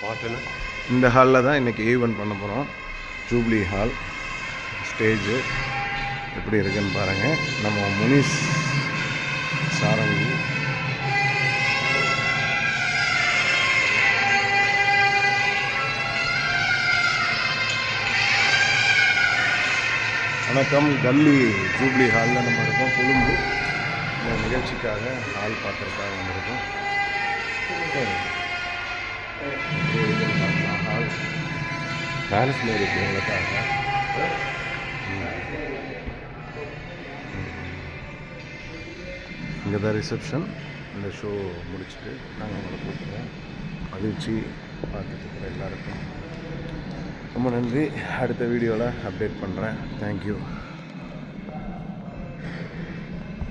பாட்டுன்னு இந்த ஹாலில் தான் இன்றைக்கி ஈவெண்ட் பண்ண போகிறோம் ஜூப்ளி ஹால் ஸ்டேஜு எப்படி இருக்குன்னு பாருங்கள் நம்ம முனிஸ் சாரங்கி வணக்கம் கல்லி ஜூப்ளி ஹாலில் நம்ம இருக்கோம் கொழும்பு இந்த நிகழ்ச்சிக்காக ஹால் பார்க்குறதுக்காக வந்திருக்கோம் சரி. எப்படி இருக்குன்னு பார்க்கலாம் ஹால் பேலஸ் மாதிரி இருக்கு உங்களுக்காக இங்கே தான் ரிசப்ஷன் இந்த ஷோ முடிச்சுட்டு நாங்கள் உங்களை கூப்பிட்றோம் மகிழ்ச்சி பார்த்துட்டு இருக்கிற எல்லாருக்கும் ரொம்ப நன்றி அடுத்த வீடியோவில் அப்டேட் பண்ணுறேன் தேங்க்யூ